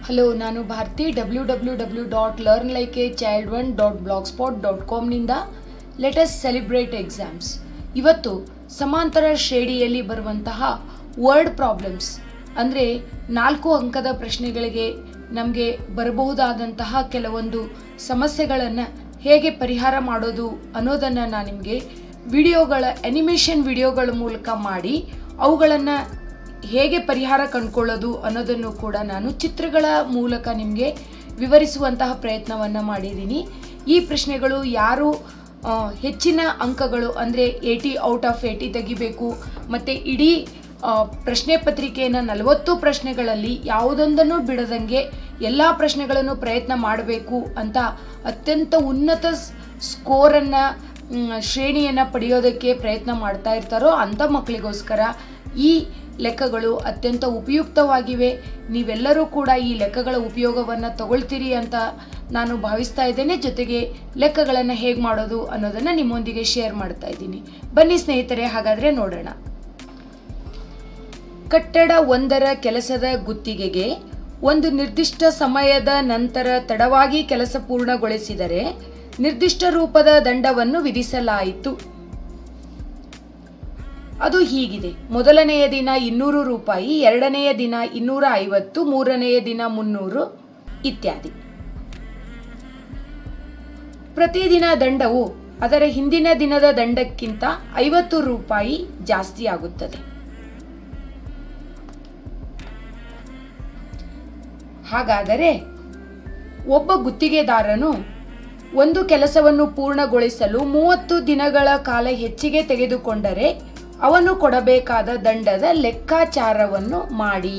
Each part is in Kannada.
ಹಲೋ ನಾನು Bharathi W W W dot learn like a child one dot blog spot dot ಕಾಮ್ನಿಂದ ಲೆಟಸ್ ಸೆಲಿಬ್ರೇಟ್ ಎಕ್ಸಾಮ್ಸ್ ಇವತ್ತು ಸಮಾಂತರ ಶ್ರೇಣಿಯಲ್ಲಿ ಬರುವಂತಹ ವರ್ಡ್ ಪ್ರಾಬ್ಲಮ್ಸ್ ಅಂದರೆ ನಾಲ್ಕು ಅಂಕದ ಪ್ರಶ್ನೆಗಳಿಗೆ ನಮಗೆ ಬರಬಹುದಾದಂತಹ ಕೆಲವೊಂದು ಸಮಸ್ಯೆಗಳನ್ನು ಹೇಗೆ ಪರಿಹಾರ ಮಾಡೋದು ಅನ್ನೋದನ್ನು ನಾನು ನಿಮಗೆ ವಿಡಿಯೋಗಳ ಅನಿಮೇಷನ್ ವಿಡಿಯೋಗಳ ಮೂಲಕ ಮಾಡಿ ಅವುಗಳನ್ನು ಹೇಗೆ ಪರಿಹಾರ ಕಂಡುಕೊಳ್ಳೋದು ಅನ್ನೋದನ್ನು ಕೂಡ ನಾನು ಚಿತ್ರಗಳ ಮೂಲಕ ನಿಮಗೆ ವಿವರಿಸುವಂತಹ ಪ್ರಯತ್ನವನ್ನು ಮಾಡಿದ್ದೀನಿ ಈ ಪ್ರಶ್ನೆಗಳು ಯಾರು ಆ, ಹೆಚ್ಚಿನ ಅಂಕಗಳು ಅಂದರೆ ಏಯ್ಟಿ ಔಟ್ ಆಫ್ ಏಯ್ಟಿ ತೆಗಿಬೇಕು ಮತ್ತು ಇಡೀ ಆ, ಪ್ರಶ್ನೆ ಪತ್ರಿಕೆಯನ್ನು ನಲವತ್ತು ಪ್ರಶ್ನೆಗಳಲ್ಲಿ ಯಾವುದೊಂದನ್ನು ಬಿಡದಂಗೆ ಎಲ್ಲ ಪ್ರಶ್ನೆಗಳನ್ನು ಪ್ರಯತ್ನ ಮಾಡಬೇಕು ಅಂತ ಅತ್ಯಂತ ಉನ್ನತ ಸ್ಕೋರನ್ನು ಶ್ರೇಣಿಯನ್ನು ಪಡೆಯೋದಕ್ಕೆ ಪ್ರಯತ್ನ ಮಾಡ್ತಾ ಇರ್ತಾರೋ ಅಂಥ ಮಕ್ಕಳಿಗೋಸ್ಕರ ಈ ಲೆಕ್ಕಗಳು ಅತ್ಯಂತ ಉಪಯುಕ್ತವಾಗಿವೆ ನೀವೆಲ್ಲರೂ ಕೂಡ ಈ ಲೆಕ್ಕಗಳ ಉಪಯೋಗವನ್ನು ತಗೊಳ್ತೀರಿ ಅಂತ ನಾನು ಭಾವಿಸ್ತಾ ಇದ್ದೇನೆ ಜೊತೆಗೆ ಲೆಕ್ಕಗಳನ್ನು ಹೇಗೆ ಮಾಡೋದು ಅನ್ನೋದನ್ನು ನಿಮ್ಮೊಂದಿಗೆ ಶೇರ್ ಮಾಡ್ತಾ ಇದ್ದೀನಿ ಬನ್ನಿ ಸ್ನೇಹಿತರೆ ಹಾಗಾದರೆ ನೋಡೋಣ ಕಟ್ಟಡ ಒಂದರ ಕೆಲಸದ ಗುತ್ತಿಗೆಗೆ ಒಂದು ನಿರ್ದಿಷ್ಟ ಸಮಯದ ನಂತರ ತಡವಾಗಿ ಕೆಲಸ ಪೂರ್ಣಗೊಳಿಸಿದರೆ ನಿರ್ದಿಷ್ಟ ರೂಪದ ದಂಡವನ್ನು ವಿಧಿಸಲಾಯಿತು ಅದು ಹೀಗಿದೆ ಮೊದಲನೆಯ ದಿನ ಇನ್ನೂರು ರೂಪಾಯಿ ಎರಡನೆಯ ದಿನ ಇನ್ನೂರ ಐವತ್ತು ಮೂರನೆಯ ದಿನ ಮುನ್ನೂರು ಇತ್ಯಾದಿ ಪ್ರತಿದಿನ ದಂಡವು ಅದರ ಹಿಂದಿನ ದಿನದ ದಂಡಕ್ಕಿಂತ ಐವತ್ತು ರೂಪಾಯಿ ಜಾಸ್ತಿ ಆಗುತ್ತದೆ ಹಾಗಾದರೆ ಒಬ್ಬ ಗುತ್ತಿಗೆದಾರನು ಒಂದು ಕೆಲಸವನ್ನು ಪೂರ್ಣಗೊಳಿಸಲು ಮೂವತ್ತು ದಿನಗಳ ಕಾಲ ಹೆಚ್ಚಿಗೆ ತೆಗೆದುಕೊಂಡರೆ ಅವನು ಕೊಡಬೇಕಾದ ದಂಡದ ಲೆಕ್ಕಾಚಾರವನ್ನು ಮಾಡಿ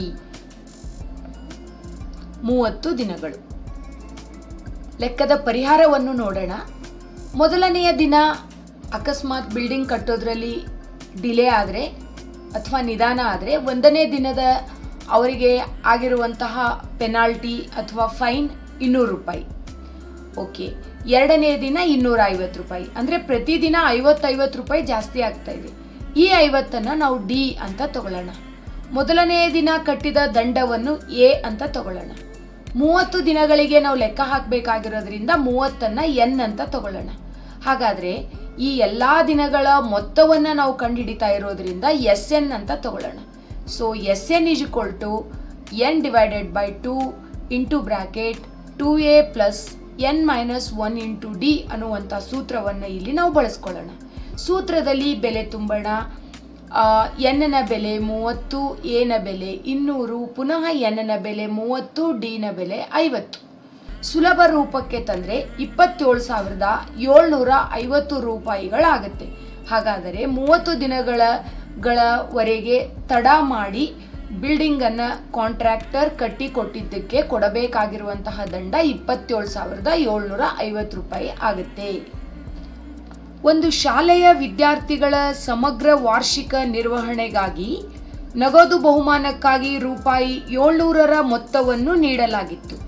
ಮೂವತ್ತು ದಿನಗಳು ಲೆಕ್ಕದ ಪರಿಹಾರವನ್ನು ನೋಡೋಣ ಮೊದಲನೆಯ ದಿನ ಅಕಸ್ಮಾತ್ ಬಿಲ್ಡಿಂಗ್ ಕಟ್ಟೋದ್ರಲ್ಲಿ ಡಿಲೇ ಆದರೆ ಅಥವಾ ನಿಧಾನ ಆದರೆ ಒಂದನೇ ದಿನದ ಅವರಿಗೆ ಆಗಿರುವಂತಹ ಪೆನಾಲ್ಟಿ ಅಥವಾ ಫೈನ್ ಇನ್ನೂರು ರೂಪಾಯಿ ಓಕೆ ಎರಡನೇ ದಿನ ಇನ್ನೂರ ಐವತ್ತು ರೂಪಾಯಿ ಅಂದರೆ ಪ್ರತಿದಿನ ಐವತ್ತೈವತ್ತು ರೂಪಾಯಿ ಜಾಸ್ತಿ ಆಗ್ತಾ ಇದೆ ಈ ಐವತ್ತನ್ನು ನಾವು ಡಿ ಅಂತ ತಗೊಳ್ಳೋಣ ಮೊದಲನೆಯ ದಿನ ಕಟ್ಟಿದ ದಂಡವನ್ನು ಎ ಅಂತ ತಗೊಳ್ಳೋಣ ಮೂವತ್ತು ದಿನಗಳಿಗೆ ನಾವು ಲೆಕ್ಕ ಹಾಕಬೇಕಾಗಿರೋದ್ರಿಂದ ಮೂವತ್ತನ್ನು ಎನ್ ಅಂತ ತಗೊಳ್ಳೋಣ ಹಾಗಾದರೆ ಈ ಎಲ್ಲ ದಿನಗಳ ಮೊತ್ತವನ್ನು ನಾವು ಕಂಡುಹಿಡಿತಾ ಇರೋದ್ರಿಂದ ಎಸ್ ಎನ್ ಅಂತ ತಗೊಳ್ಳೋಣ so S N is equal to N divided by two into bracket two A plus N minus one into D ಅನ್ನುವಂಥ ಸೂತ್ರವನ್ನು ಇಲ್ಲಿ ನಾವು ಬಳಸ್ಕೊಳ್ಳೋಣ ಸೂತ್ರದಲ್ಲಿ ಬೆಲೆ ತುಂಬೋಣ ಎನ್ನ ಬೆಲೆ ಮೂವತ್ತು ಎನ ಬೆಲೆ ಇನ್ನೂರು ಪುನಃ ಎನ್ನ ಬೆಲೆ ಮೂವತ್ತು ಡಿನ ಬೆಲೆ ಐವತ್ತು ಸುಲಭ ರೂಪಕ್ಕೆ ತಂದರೆ ಇಪ್ಪತ್ತೇಳು ಸಾವಿರದ ಏಳ್ನೂರ ಐವತ್ತು ರೂಪಾಯಿಗಳಾಗುತ್ತೆ ಹಾಗಾದರೆ ಮೂವತ್ತು ದಿನಗಳ ಗಳವರೆಗೆ ತಡ ಮಾಡಿ ಬಿಲ್ಡಿಂಗನ್ನು ಕಾಂಟ್ರಾಕ್ಟರ್ ಕಟ್ಟಿ ಕೊಟ್ಟಿದ್ದಕ್ಕೆ ಕೊಡಬೇಕಾಗಿರುವಂತಹ ದಂಡ ಇಪ್ಪತ್ತೇಳು ಸಾವಿರದ ಏಳ್ನೂರ ಐವತ್ತು ರೂಪಾಯಿ ಆಗುತ್ತೆ ಒಂದು ಶಾಲೆಯ ವಿದ್ಯಾರ್ಥಿಗಳ ಸಮಗ್ರ ವಾರ್ಷಿಕ ನಿರ್ವಹಣೆಗಾಗಿ ನಗದು ಬಹುಮಾನಕ್ಕಾಗಿ ರೂಪಾಯಿ ಏಳ್ನೂರರ ಮೊತ್ತವನ್ನು ನೀಡಲಾಗಿತ್ತು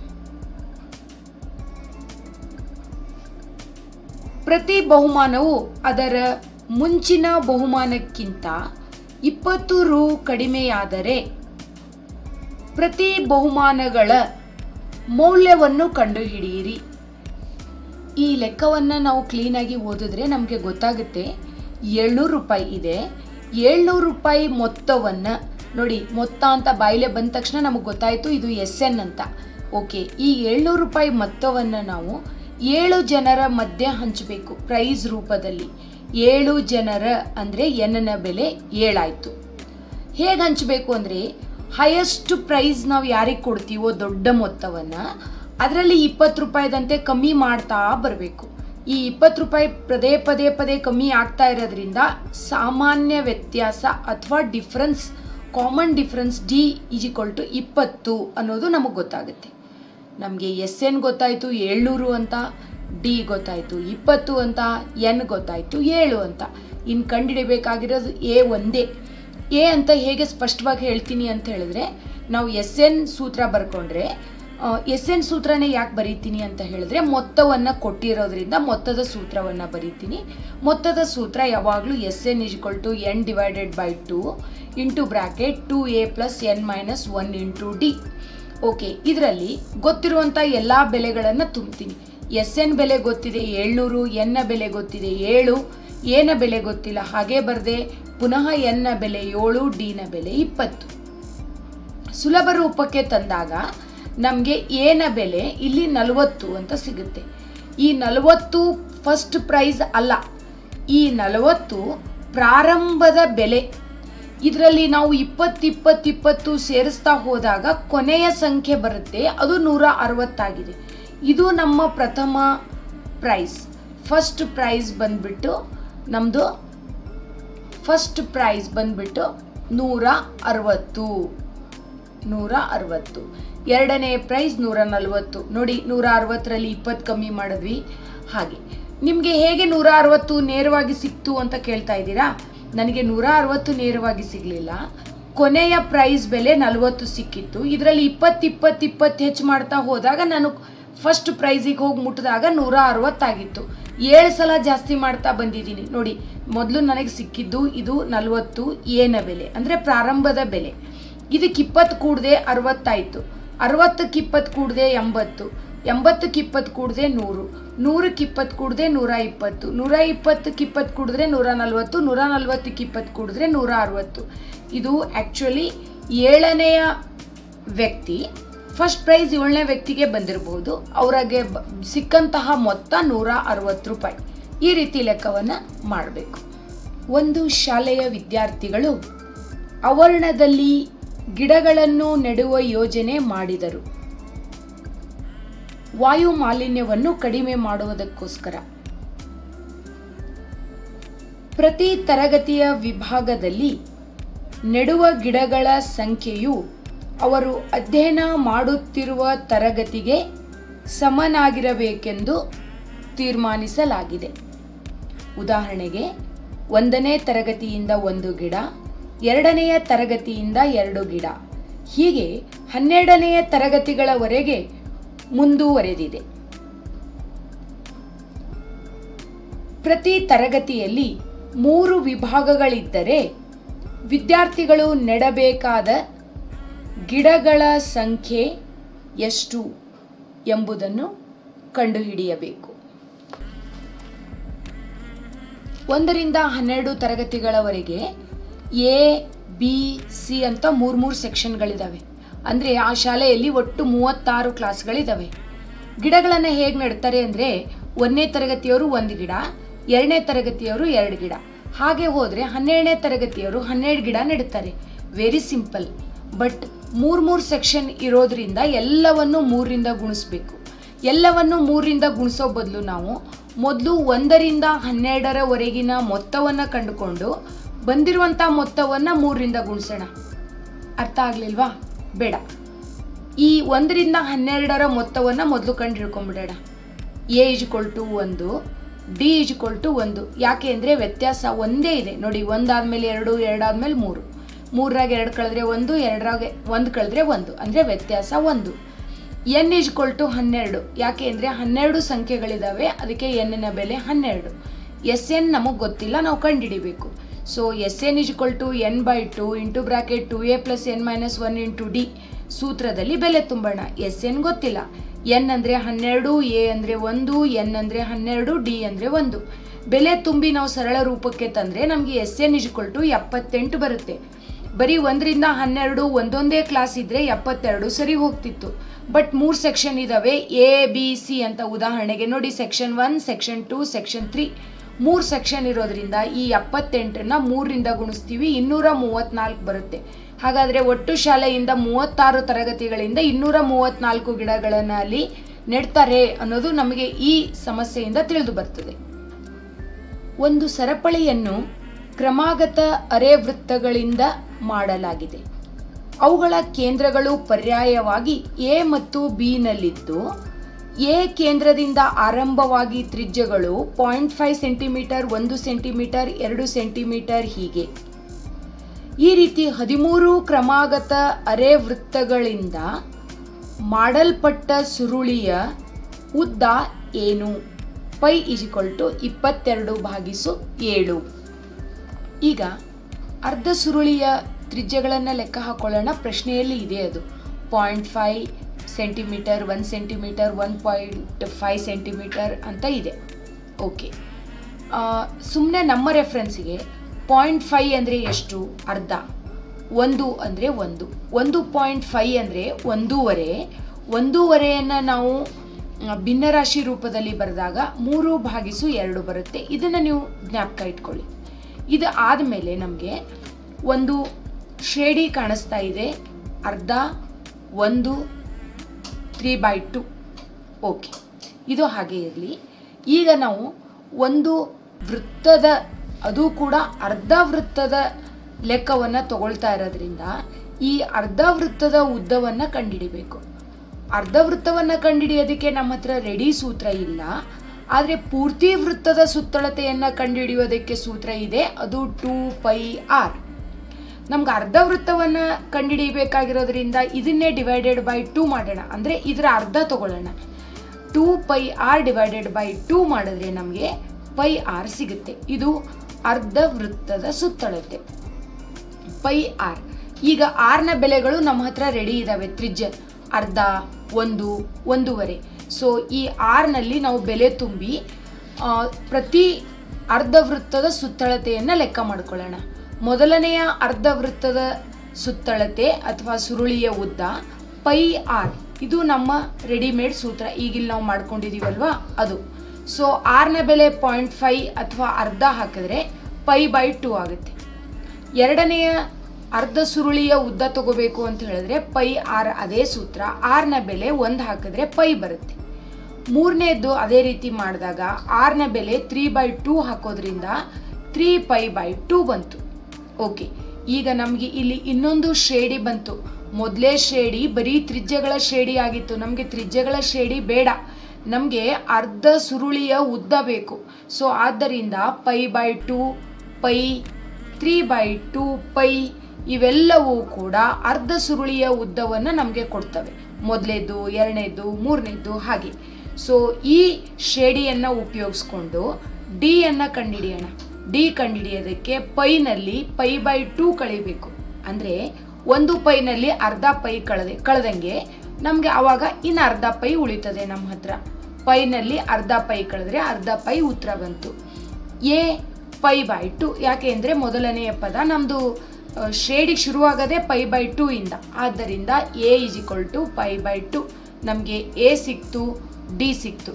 ಪ್ರತಿ ಬಹುಮಾನವು ಅದರ ಮುಂಚಿನ ಬಹುಮಾನಕ್ಕಿಂತ ಇಪ್ಪತ್ತು ರು ಕಡಿಮೆಯಾದರೆ ಪ್ರತಿ ಬಹುಮಾನಗಳ ಮೌಲ್ಯವನ್ನು ಕಂಡುಹಿಡಿಯಿರಿ ಈ ಲೆಕ್ಕವನ್ನು ನಾವು ಕ್ಲೀನಾಗಿ ಓದಿದ್ರೆ ನಮಗೆ ಗೊತ್ತಾಗುತ್ತೆ ಏಳ್ನೂರು ರೂಪಾಯಿ ಇದೆ ಏಳ್ನೂರು ರೂಪಾಯಿ ಮೊತ್ತವನ್ನು ನೋಡಿ ಮೊತ್ತ ಅಂತ ಬಾಯಿಲೆ ಬಂದ ತಕ್ಷಣ ನಮಗೆ ಗೊತ್ತಾಯಿತು ಇದು ಎಸ್ ಎನ್ ಅಂತ ಓಕೆ ಈ ಏಳ್ನೂರು ರೂಪಾಯಿ ಮೊತ್ತವನ್ನು ನಾವು ಏಳು ಜನರ ಮಧ್ಯೆ ಹಂಚಬೇಕು ಪ್ರೈಸ್ ರೂಪದಲ್ಲಿ ಏಳು ಜನರ ಅಂದರೆ ಎನ್ನ ಬೆಲೆ ಏಳಾಯಿತು ಹೇಗೆ ಹಂಚಬೇಕು ಅಂದರೆ ಹೈಯೆಸ್ಟ್ ಪ್ರೈಸ್ ನಾವು ಯಾರಿಗೆ ಕೊಡ್ತೀವೋ ದೊಡ್ಡ ಮೊತ್ತವನ್ನು ಅದರಲ್ಲಿ ಇಪ್ಪತ್ತು ರೂಪಾಯಿದಂತೆ ಕಮ್ಮಿ ಮಾಡ್ತಾ ಬರಬೇಕು ಈ ಇಪ್ಪತ್ತು ರೂಪಾಯಿ ಪದೇ ಪದೇ ಪದೇ ಕಮ್ಮಿ ಆಗ್ತಾ ಇರೋದ್ರಿಂದ ಸಾಮಾನ್ಯ ವ್ಯತ್ಯಾಸ ಅಥವಾ difference common difference D is equal to ಇಪ್ಪತ್ತು ಅನ್ನೋದು ನಮಗೆ ಗೊತ್ತಾಗುತ್ತೆ ನಮಗೆ ಎಸ್ ಎನ್ ಗೊತ್ತಾಯಿತು ಏಳ್ನೂರು ಅಂತ ಡಿ ಗೊತ್ತಾಯಿತು ಇಪ್ಪತ್ತು ಅಂತ ಎನ್ ಗೊತ್ತಾಯಿತು ಏಳು ಅಂತ ಇನ್ನು ಕಂಡುಹಿಡಿಬೇಕಾಗಿರೋದು ಎ ಒಂದೇ ಎ ಅಂತ ಹೇಗೆ ಸ್ಪಷ್ಟವಾಗಿ ಹೇಳ್ತೀನಿ ಅಂತ ಹೇಳಿದ್ರೆ ನಾವು ಎಸ್ ಎನ್ ಸೂತ್ರ ಬರ್ಕೊಂಡ್ರೆ ಎಸ್ ಎನ್ ಸೂತ್ರನೇ ಯಾಕೆ ಬರೀತೀನಿ ಅಂತ ಹೇಳಿದ್ರೆ ಮೊತ್ತವನ್ನು ಕೊಟ್ಟಿರೋದ್ರಿಂದ ಮೊತ್ತದ ಸೂತ್ರವನ್ನು ಬರೀತೀನಿ ಮೊತ್ತದ ಸೂತ್ರ ಯಾವಾಗಲೂ S N is equal to N divided by two into bracket two A plus N minus one into D okay ಇದರಲ್ಲಿ ಗೊತ್ತಿರುವಂಥ ಎಲ್ಲ ಬೆಲೆಗಳನ್ನು ತುಂಬ್ತೀನಿ ಎಸ್ ಎನ್ ಬೆಲೆ ಗೊತ್ತಿದೆ ಏಳ್ನೂರು ಎನ್ನ ಬೆಲೆ ಗೊತ್ತಿದೆ ಏಳು ಏನ ಬೆಲೆ ಗೊತ್ತಿಲ್ಲ ಹಾಗೆ ಬರದೆ ಪುನಃ ಎನ್ನ ಬೆಲೆ ಏಳು ಡಿನ ಬೆಲೆ ಇಪ್ಪತ್ತು ಸುಲಭ ರೂಪಕ್ಕೆ ತಂದಾಗ ನಮಗೆ ಏನ ಬೆಲೆ ಇಲ್ಲಿ ನಲವತ್ತು ಅಂತ ಸಿಗುತ್ತೆ ಈ ನಲವತ್ತು ಫಸ್ಟ್ ಪ್ರೈಸ್ ಅಲ್ಲ ಈ ನಲವತ್ತು ಪ್ರಾರಂಭದ ಬೆಲೆ ಇದರಲ್ಲಿ ನಾವು ಇಪ್ಪತ್ತು ಇಪ್ಪತ್ತು ಇಪ್ಪತ್ತು ಸೇರಿಸ್ತಾ ಹೋದಾಗ ಕೊನೆಯ ಸಂಖ್ಯೆ ಬರುತ್ತೆ ಅದು ನೂರ ಅರವತ್ತಾಗಿದೆ ಇದು ನಮ್ಮ ಪ್ರಥಮ ಪ್ರೈಸ್ ಫಸ್ಟ್ ಪ್ರೈಸ್ ಬಂದ್ಬಿಟ್ಟು ನಮ್ಮದು ಫಸ್ಟ್ ಪ್ರೈಸ್ ಬಂದ್ಬಿಟ್ಟು ನೂರ ಅರವತ್ತು ನೂರ ಅರವತ್ತು ಎರಡನೇ ಪ್ರೈಸ್ ನೂರ ನಲವತ್ತು ನೋಡಿ ನೂರ ಅರವತ್ತರಲ್ಲಿ ಇಪ್ಪತ್ತು ಕಮ್ಮಿ ಮಾಡಿದ್ವಿ ಹಾಗೆ ನಿಮಗೆ ಹೇಗೆ ನೂರ ಅರವತ್ತು ನೇರವಾಗಿ ಸಿಕ್ತು ಅಂತ ಕೇಳ್ತಾ ಇದ್ದೀರಾ ನನಗೆ ನೂರ ಅರವತ್ತು ನೇರವಾಗಿ ಸಿಗಲಿಲ್ಲ ಕೊನೆಯ ಪ್ರೈಸ್ ಬೆಲೆ ನಲವತ್ತು ಸಿಕ್ಕಿತ್ತು ಇದರಲ್ಲಿ ಇಪ್ಪತ್ತು ಇಪ್ಪತ್ತು ಇಪ್ಪತ್ತು ಹೆಚ್ಚು ಮಾಡ್ತಾ ಹೋದಾಗ ನಾನು ಫಸ್ಟ್ ಪ್ರೈಸಿಗೆ ಹೋಗಿ ಮುಟ್ಟಿದಾಗ ನೂರ ಅರವತ್ತಾಗಿತ್ತು ಏಳು ಸಲ ಜಾಸ್ತಿ ಮಾಡ್ತಾ ಬಂದಿದ್ದೀನಿ ನೋಡಿ ಮೊದಲು ನನಗೆ ಸಿಕ್ಕಿದ್ದು ಇದು ನಲವತ್ತು ಏನ ಬೆಲೆ ಅಂದರೆ ಪ್ರಾರಂಭದ ಬೆಲೆ ಇದಕ್ಕೆ ಇಪ್ಪತ್ತು ಕೂಡದೆ ಅರವತ್ತಾಯಿತು ಅರವತ್ತಕ್ಕೆ ಇಪ್ಪತ್ತು ಕೂಡದೆ ಎಂಬತ್ತು ಎಂಬತ್ತಕ್ಕೆ ಇಪ್ಪತ್ತು ಕೂಡದೆ ನೂರು ನೂರಕ್ಕೆ ಇಪ್ಪತ್ತು ಕೂಡದೆ ನೂರ ಇಪ್ಪತ್ತು ನೂರ ಇಪ್ಪತ್ತಕ್ಕೆ ಇಪ್ಪತ್ತು ಕೂಡಿದ್ರೆ ನೂರ ನಲ್ವತ್ತು ನೂರ ನಲ್ವತ್ತಕ್ಕೆ ಇಪ್ಪತ್ತು ಕೂಡಿದ್ರೆ ನೂರ ಅರವತ್ತು ಇದು ಆ್ಯಕ್ಚುಲಿ ಏಳನೆಯ ವ್ಯಕ್ತಿ ಫಸ್ಟ್ ಪ್ರೈಸ್ ಏಳನೇ ವ್ಯಕ್ತಿಗೆ ಬಂದಿರಬಹುದು ಅವರಿಗೆ ಬ- ಸಿಕ್ಕಂತಹ ಮೊತ್ತ ನೂರ ಅರವತ್ತು ರೂಪಾಯಿ ಈ ರೀತಿ ಲೆಕ್ಕವನ್ನು ಮಾಡಬೇಕು ಒಂದು ಶಾಲೆಯ ವಿದ್ಯಾರ್ಥಿಗಳು ಆವರಣದಲ್ಲಿ ಗಿಡಗಳನ್ನು ನೆಡುವ ಯೋಜನೆ ಮಾಡಿದರು ವಾಯು ಮಾಲಿನ್ಯವನ್ನು ಕಡಿಮೆ ಮಾಡುವುದಕ್ಕೋಸ್ಕರ ಪ್ರತಿ ತರಗತಿಯ ವಿಭಾಗದಲ್ಲಿ ನೆಡುವ ಗಿಡಗಳ ಸಂಖ್ಯೆಯು ಅವರು ಅಧ್ಯಯನ ಮಾಡುತ್ತಿರುವ ತರಗತಿಗೆ ಸಮನಾಗಿರಬೇಕೆಂದು ತೀರ್ಮಾನಿಸಲಾಗಿದೆ ಉದಾಹರಣೆಗೆ ಒಂದನೇ ತರಗತಿಯಿಂದ ಒಂದು ಗಿಡ ಎರಡನೆಯ ತರಗತಿಯಿಂದ ಎರಡು ಗಿಡ ಹೀಗೆ ಹನ್ನೆರಡನೆಯ ತರಗತಿಗಳವರೆಗೆ ಮುಂದುವರೆದಿದೆ ಪ್ರತಿ ತರಗತಿಯಲ್ಲಿ ಮೂರು ವಿಭಾಗಗಳಿದ್ದರೆ ವಿದ್ಯಾರ್ಥಿಗಳು ನೆಡಬೇಕಾದ ಗಿಡಗಳ ಸಂಖ್ಯೆ ಎಷ್ಟು ಎಂಬುದನ್ನು ಕಂಡುಹಿಡಿಯಬೇಕು ಒಂದರಿಂದ ಹನ್ನೆರಡು ತರಗತಿಗಳವರೆಗೆ ಎ ಬಿ ಸಿ ಅಂತ ಮೂರು ಮೂರು ಸೆಕ್ಷನ್ಗಳಿದ್ದಾವೆ ಅಂದರೆ ಆ ಶಾಲೆಯಲ್ಲಿ ಒಟ್ಟು ಮೂವತ್ತಾರು ಕ್ಲಾಸ್ಗಳಿದ್ದಾವೆ ಗಿಡಗಳನ್ನು ಹೇಗೆ ನೆಡ್ತಾರೆ ಅಂದರೆ ಒಂದನೇ ತರಗತಿಯವರು ಒಂದು ಗಿಡ ಎರಡನೇ ತರಗತಿಯವರು ಎರಡು ಗಿಡ ಹಾಗೆ ಹೋದರೆ ಹನ್ನೆರಡನೇ ತರಗತಿಯವರು ಹನ್ನೆರಡು ಗಿಡ ನೆಡ್ತಾರೆ ವೆರಿ ಸಿಂಪಲ್ ಬಟ್ ಮೂರು ಮೂರು ಸೆಕ್ಷನ್ ಇರೋದ್ರಿಂದ ಎಲ್ಲವನ್ನು ಮೂರರಿಂದ ಗುಣಿಸ್ಬೇಕು ಎಲ್ಲವನ್ನು ಮೂರರಿಂದ ಗುಣಿಸೋ ಬದಲು ನಾವು ಮೊದಲು ಒಂದರಿಂದ ಹನ್ನೆರಡರವರೆಗಿನ ಮೊತ್ತವನ್ನು ಕಂಡುಕೊಂಡು ಬಂದಿರುವಂಥ ಮೊತ್ತವನ್ನು ಮೂರರಿಂದ ಗುಣಿಸೋಣ ಅರ್ಥ ಆಗಲಿಲ್ವಾ ಬೇಡ ಈ ಒಂದರಿಂದ ಹನ್ನೆರಡರ ಮೊತ್ತವನ್ನು ಮೊದಲು ಕಂಡು ಹಿಡ್ಕೊಂಡ್ಬಿಡೋಣ ಎ ಇಜ್ಕೊಲ್ ಟು ಒಂದು ಡಿ ಇಜ್ಕೊಲ್ ಟು ಒಂದು ಯಾಕೆ ಅಂದರೆ ವ್ಯತ್ಯಾಸ ಒಂದೇ ಇದೆ ನೋಡಿ ಒಂದಾದ್ಮೇಲೆ ಎರಡು ಎರಡಾದ್ಮೇಲೆ ಮೂರು ಮೂರಾಗ ಎರಡು ಕಳೆದ್ರೆ ಒಂದು ಎರಡರಾಗ ಒಂದು ಕಳೆದ್ರೆ ಒಂದು ಅಂದರೆ ವ್ಯತ್ಯಾಸ ಒಂದು ಎನ್ ಇಜ್ಕೊಲ್ ಟು ಹನ್ನೆರಡು ಯಾಕೆ ಅಂದರೆ ಹನ್ನೆರಡು ಸಂಖ್ಯೆಗಳಿದ್ದಾವೆ ಅದಕ್ಕೆ ಎನ್ನಿನ ಬೆಲೆ ಹನ್ನೆರಡು ಎಸ್ ಎನ್ ನಮಗೆ ಗೊತ್ತಿಲ್ಲ ನಾವು ಕಂಡುಹಿಡಿಬೇಕು so S N is equal to N by two into bracket two A plus N minus one into D ಸೂತ್ರದಲ್ಲಿ ಬೆಲೆ ತುಂಬೋಣ ಎಸ್ ಎನ್ ಗೊತ್ತಿಲ್ಲ ಎನ್ ಅಂದರೆ ಹನ್ನೆರಡು ಎ ಅಂದರೆ ಒಂದು ಎನ್ ಅಂದರೆ ಹನ್ನೆರಡು ಡಿ ಅಂದರೆ ಒಂದು ಬೆಲೆ ತುಂಬಿ ನಾವು ಸರಳ ರೂಪಕ್ಕೆ ತಂದರೆ ನಮಗೆ ಎಸ್ ಎನ್ ಇಜ್ಕೊಲ್ ಟು ಎಪ್ಪತ್ತೆಂಟು ಬರುತ್ತೆ ಬರೀ ಒಂದರಿಂದ ಹನ್ನೆರಡು ಒಂದೊಂದೇ ಕ್ಲಾಸ್ ಇದ್ದರೆ ಎಪ್ಪತ್ತೆರಡು ಸರಿ ಹೋಗ್ತಿತ್ತು ಬಟ್ ಮೂರು ಸೆಕ್ಷನ್ ಇದ್ದಾವೆ ಎ ಬಿ ಸಿ ಅಂತ ಉದಾಹರಣೆಗೆ ನೋಡಿ section one section two section three ಮೂರು ಸೆಕ್ಷನ್ ಇರೋದ್ರಿಂದ ಈ ಎಪ್ಪತ್ತೆಂಟನ್ನ ಮೂರರಿಂದ ಗುಣಿಸ್ತೀವಿ ಇನ್ನೂರ ಮೂವತ್ನಾಲ್ಕು ಬರುತ್ತೆ ಹಾಗಾದರೆ ಒಟ್ಟು ಶಾಲೆಯಿಂದ ಮೂವತ್ತಾರು ತರಗತಿಗಳಿಂದ ಇನ್ನೂರ ಮೂವತ್ನಾಲ್ಕು ಗಿಡಗಳನ್ನು ಅಲ್ಲಿ ನೆಡ್ತಾರೆ ಅನ್ನೋದು ನಮಗೆ ಈ ಸಮಸ್ಯೆಯಿಂದ ತಿಳಿದು ಬರ್ತದೆ ಒಂದು ಸರಪಳಿಯನ್ನು ಕ್ರಮಾಗತ ಅರೆವೃತ್ತಗಳಿಂದ ಮಾಡಲಾಗಿದೆ ಅವುಗಳ ಕೇಂದ್ರಗಳು ಪರ್ಯಾಯವಾಗಿ ಎ ಮತ್ತು ಬಿ ನಲ್ಲಿದ್ದು ಎ ಕೇಂದ್ರದಿಂದ ಆರಂಭವಾಗಿ ತ್ರಿಜ್ಯಗಳು ಪಾಯಿಂಟ್ ಫೈವ್ ಸೆಂಟಿಮೀಟರ್ ಒಂದು ಸೆಂಟಿಮೀಟರ್ ಎರಡು ಸೆಂಟಿಮೀಟರ್ ಹೀಗೆ ಈ ರೀತಿ ಹದಿಮೂರು ಕ್ರಮಾಗತ ಅರೆವೃತ್ತಗಳಿಂದ ಮಾಡಲ್ಪಟ್ಟ ಸುರುಳಿಯ ಉದ್ದ ಏನು ಪೈ ಇಜಿಕೊಲ್ ಟು ಇಪ್ಪತ್ತೆರಡು ಭಾಗಿಸು ಏಳು ಈಗ ಅರ್ಧ ಸುರುಳಿಯ ತ್ರಿಜ್ಯಗಳನ್ನು ಲೆಕ್ಕ ಹಾಕೊಳ್ಳೋಣ ಪ್ರಶ್ನೆಯಲ್ಲಿ ಇದೆ ಅದು point five centimetre one centimetre one point five centimetre ಅಂತ ಇದೆ ಓಕೆ ಸುಮ್ಮನೆ ನಮ್ಮ ರೆಫರೆನ್ಸಿಗೆ ಪಾಯಿಂಟ್ ಫೈ ಅಂದರೆ ಎಷ್ಟು ಅರ್ಧ ಒಂದು ಅಂದರೆ ಒಂದು ಒಂದು ಪಾಯಿಂಟ್ ಫೈ ಅಂದರೆ ಒಂದೂವರೆ ಒಂದೂವರೆಯನ್ನು ನಾವು ಆ, ಭಿನ್ನರಾಶಿ ರೂಪದಲ್ಲಿ ಬರೆದಾಗ ಮೂರು ಭಾಗಿಸು ಎರಡು ಬರುತ್ತೆ ಇದನ್ನು ನೀವು ಜ್ಞಾಪಕ ಇಟ್ಕೊಳ್ಳಿ ಇದು ಆದಮೇಲೆ ನಮಗೆ ಒಂದು ಶ್ರೇಣಿ ಕಾಣಿಸ್ತಾ ಇದೆ ಅರ್ಧ ಒಂದು ತ್ರೀ ಬೈ ಟು ಓಕೆ ಇದು ಹಾಗೆ ಇರಲಿ ಈಗ ನಾವು ಒಂದು ವೃತ್ತದ ಅದು ಕೂಡ ಅರ್ಧ ವೃತ್ತದ ಲೆಕ್ಕವನ್ನು ತಗೊಳ್ತಾ ಇರೋದ್ರಿಂದ ಈ ಅರ್ಧ ವೃತ್ತದ ಉದ್ದವನ್ನು ಕಂಡುಹಿಡಿಬೇಕು ಅರ್ಧ ವೃತ್ತವನ್ನು ಕಂಡುಹಿಡಿಯೋದಕ್ಕೆ ನಮ್ಮ ಹತ್ರ ರೆಡಿ ಸೂತ್ರ ಇಲ್ಲ ಆದರೆ ಪೂರ್ತಿ ವೃತ್ತದ ಸುತ್ತಳತೆಯನ್ನು ಕಂಡುಹಿಡಿಯೋದಕ್ಕೆ ಸೂತ್ರ ಇದೆ ಅದು ಟೂ ಪೈ ಆರ್ ನಮ್ಗೆ ಅರ್ಧ ವೃತ್ತವನ್ನು ಕಂಡುಹಿಡಿಯಬೇಕಾಗಿರೋದ್ರಿಂದ ಇದನ್ನೇ ಡಿವೈಡೆಡ್ ಬೈ ಟೂ ಮಾಡೋಣ ಅಂದರೆ ಇದರ ಅರ್ಧ ತಗೊಳ್ಳೋಣ two pi R divided by two ಮಾಡಿದ್ರೆ ನಮಗೆ ಪೈ ಆರ್ ಸಿಗುತ್ತೆ ಇದು ಅರ್ಧ ವೃತ್ತದ ಸುತ್ತಳತೆ ಪೈ ಆರ್ ಈಗ ಆರ್ನ ಬೆಲೆಗಳು ನಮ್ಮ ಹತ್ರ ರೆಡಿ ಇದ್ದಾವೆ ತ್ರಿಜ್ಯ ಅರ್ಧ ಒಂದು ಒಂದೂವರೆ ಸೊ ಈ ಆರ್ನಲ್ಲಿ ನಾವು ಬೆಲೆ ತುಂಬಿ ಆ, ಪ್ರತಿ ಅರ್ಧ ವೃತ್ತದ ಸುತ್ತಳತೆಯನ್ನು ಲೆಕ್ಕ ಮಾಡ್ಕೊಳ್ಳೋಣ ಮೊದಲನೆಯ ಅರ್ಧ ವೃತ್ತದ ಸುತ್ತಳತೆ ಅಥವಾ ಸುರುಳಿಯ ಉದ್ದ ಪೈ ಆರ್ ಇದು ನಮ್ಮ ರೆಡಿಮೇಡ್ ಸೂತ್ರ ಈಗಿಲ್ಲಿ ನಾವು ಮಾಡ್ಕೊಂಡಿದೀವಲ್ವಾ ಅದು ಸೊ ಆರ್ನ ಬೆಲೆ ಪಾಯಿಂಟ್ ಫೈ ಅಥವಾ ಅರ್ಧ ಹಾಕಿದ್ರೆ ಪೈ ಬೈ ಟೂ ಆಗುತ್ತೆ ಎರಡನೆಯ ಅರ್ಧ ಸುರುಳಿಯ ಉದ್ದ ತಗೋಬೇಕು ಅಂತ ಹೇಳಿದ್ರೆ ಪೈ ಆರ್ ಅದೇ ಸೂತ್ರ ಆರ್ನ ಬೆಲೆ ಒಂದು ಹಾಕಿದ್ರೆ ಪೈ ಬರುತ್ತೆ ಮೂರನೇದ್ದು ಅದೇ ರೀತಿ ಮಾಡಿದಾಗ ಆರ್ನ ಬೆಲೆ ತ್ರೀ ಬೈ ಟೂ ಹಾಕೋದ್ರಿಂದ ತ್ರೀ ಪೈ ಬೈ ಟೂ ಬಂತು ಓಕೆ ಈಗ ನಮಗೆ ಇಲ್ಲಿ ಇನ್ನೊಂದು ಶ್ರೇಣಿ ಬಂತು ಮೊದಲೇ ಶ್ರೇಣಿ ಬರೀ ತ್ರಿಜ್ಯಗಳ ಶ್ರೇಣಿ ಆಗಿತ್ತು ನಮಗೆ ತ್ರಿಜ್ಯಗಳ ಶ್ರೇಣಿ ಬೇಡ ನಮಗೆ ಅರ್ಧ ಸುರುಳಿಯ ಉದ್ದ ಬೇಕು ಸೊ ಆದ್ದರಿಂದ pi by two pi three by two pi ಇವೆಲ್ಲವೂ ಕೂಡ ಅರ್ಧ ಸುರುಳಿಯ ಉದ್ದವನ್ನು ನಮಗೆ ಕೊಡ್ತವೆ ಮೊದಲೇದು ಎರಡನೇದು ಮೂರನೇದು ಹಾಗೆ ಸೊ ಈ ಶ್ರೇಣಿಯನ್ನು ಉಪಯೋಗಿಸ್ಕೊಂಡು ಡಿ ಅನ್ನು ಕಂಡುಹಿಡಿಯೋಣ ಡಿ ಕಂಡುಹಿಡಿಯೋದಕ್ಕೆ ಪೈನಲ್ಲಿ ಪೈ ಬೈ ಟೂ ಕಳಿಬೇಕು ಅಂದರೆ ಒಂದು ಪೈನಲ್ಲಿ ಅರ್ಧ ಪೈ ಕಳೆದೆ ಕಳೆದಂಗೆ ನಮಗೆ ಆವಾಗ ಇನ್ನು ಅರ್ಧ ಪೈ ಉಳಿತದೆ ನಮ್ಮ ಹತ್ರ ಪೈನಲ್ಲಿ ಅರ್ಧ ಪೈ ಕಳೆದ್ರೆ ಅರ್ಧ ಪೈ ಉತ್ತರ ಬಂತು ಎ ಪೈ ಬೈ ಟು ಯಾಕೆ ಅಂದರೆ ಮೊದಲನೆಯ ಪದ ನಮ್ಮದು ಶ್ರೇಣಿ ಶುರುವಾಗದೆ ಪೈ ಬೈ ಟೂ ಇಂದ ಆದ್ದರಿಂದ A is equal to pi by two ನಮಗೆ ಎ ಸಿಕ್ತು ಡಿ ಸಿಕ್ತು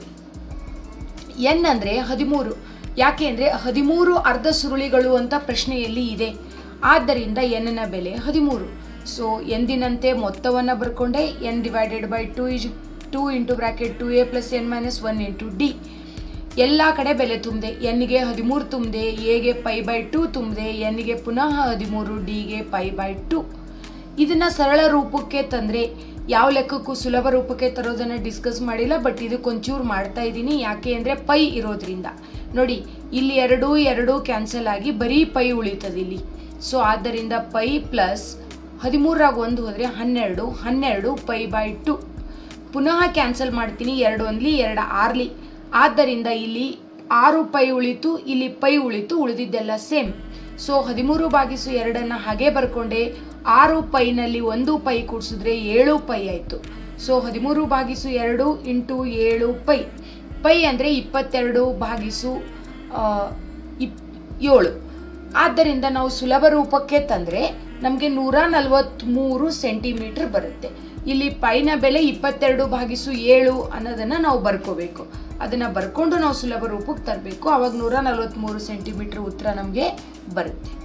ಎನ್ ಅಂದರೆ ಹದಿಮೂರು ಯಾಕೆ ಅಂದರೆ ಹದಿಮೂರು ಅರ್ಧ ಸುರುಳಿಗಳು ಅಂತ ಪ್ರಶ್ನೆಯಲ್ಲಿ ಇದೆ ಆದ್ದರಿಂದ ಎನ್ನ ಬೆಲೆ ಹದಿಮೂರು ಸೊ ಎಂದಿನಂತೆ ಮೊತ್ತವನ್ನು ಬರ್ಕೊಂಡೆ N divided by two is two into bracket two A plus N minus one into D ಎಲ್ಲ ಕಡೆ ಬೆಲೆ ತುಂಬಿದೆ ಎನ್ಗೆ ಹದಿಮೂರು ತುಂಬಿದೆ ಎಗೆ ಪೈ ಬೈ ಟು ತುಂಬಿದೆ ಎನ್ಗೆ ಪುನಃ ಹದಿಮೂರು ಡಿಗೆ ಪೈ ಬೈ ಟು ಇದನ್ನ ಸರಳ ರೂಪಕ್ಕೆ ತಂದರೆ ಯಾವ ಲೆಕ್ಕಕ್ಕೂ ಸುಲಭ ರೂಪಕ್ಕೆ ತರೋದನ್ನು ಡಿಸ್ಕಸ್ ಮಾಡಿಲ್ಲ ಬಟ್ ಇದಕ್ಕೊಂಚೂರು ಮಾಡ್ತಾ ಇದ್ದೀನಿ ಯಾಕೆ ಅಂದರೆ ಪೈ ಇರೋದ್ರಿಂದ ನೋಡಿ ಇಲ್ಲಿ ಎರಡು ಎರಡು ಕ್ಯಾನ್ಸಲ್ ಆಗಿ ಬರೀ ಪೈ ಉಳಿತದೆ ಇಲ್ಲಿ ಸೊ ಆದ್ದರಿಂದ ಪೈ ಪ್ಲಸ್ ಹದಿಮೂರಾಗ ಒಂದು ಹೋದರೆ ಹನ್ನೆರಡು ಹನ್ನೆರಡು ಪೈ ಬೈ ಟು ಪುನಃ ಕ್ಯಾನ್ಸಲ್ ಮಾಡ್ತೀನಿ ಎರಡು ಒಂದ್ಲಿ ಎರಡು ಆರ್ಲಿ ಆದ್ದರಿಂದ ಇಲ್ಲಿ ಆರು ಪೈ ಉಳಿತು ಇಲ್ಲಿ ಪೈ ಉಳಿತು ಉಳಿದಿದ್ದೆಲ್ಲ ಸೇಮ್ ಸೊ ಹದಿಮೂರು ಭಾಗಿಸು ಎರಡನ್ನು ಹಾಗೆ ಬರ್ಕೊಂಡೆ ಆರು ಪೈನಲ್ಲಿ ಒಂದು ಪೈ ಕೂಡಿಸಿದ್ರೆ ಏಳು ಪೈ ಆಯಿತು ಸೊ ಹದಿಮೂರು ಭಾಗಿಸು ಎರಡು ಇಂಟು ಏಳು ಪೈ ಪೈ ಅಂದರೆ ಇಪ್ಪತ್ತೆರಡು ಭಾಗಿಸು ಆ, ಇಪ್ ಏಳು ಆದ್ದರಿಂದ ನಾವು ಸುಲಭ ರೂಪಕ್ಕೆ ತಂದರೆ ನಮಗೆ ನೂರ ನಲವತ್ತ್ಮೂರು ಸೆಂಟಿಮೀಟರ್ ಬರುತ್ತೆ ಇಲ್ಲಿ ಪೈನ ಬೆಲೆ ಇಪ್ಪತ್ತೆರಡು ಭಾಗಿಸು ಏಳು ಅನ್ನೋದನ್ನು ನಾವು ಬರ್ಕೋಬೇಕು ಅದನ್ನು ಬರ್ಕೊಂಡು ನಾವು ಸುಲಭ ರೂಪಕ್ಕೆ ತರಬೇಕು ಆವಾಗ ನೂರ ನಲವತ್ತ್ಮೂರು ಸೆಂಟಿಮೀಟರ್ ಉತ್ತರ ನಮಗೆ ಬರುತ್ತೆ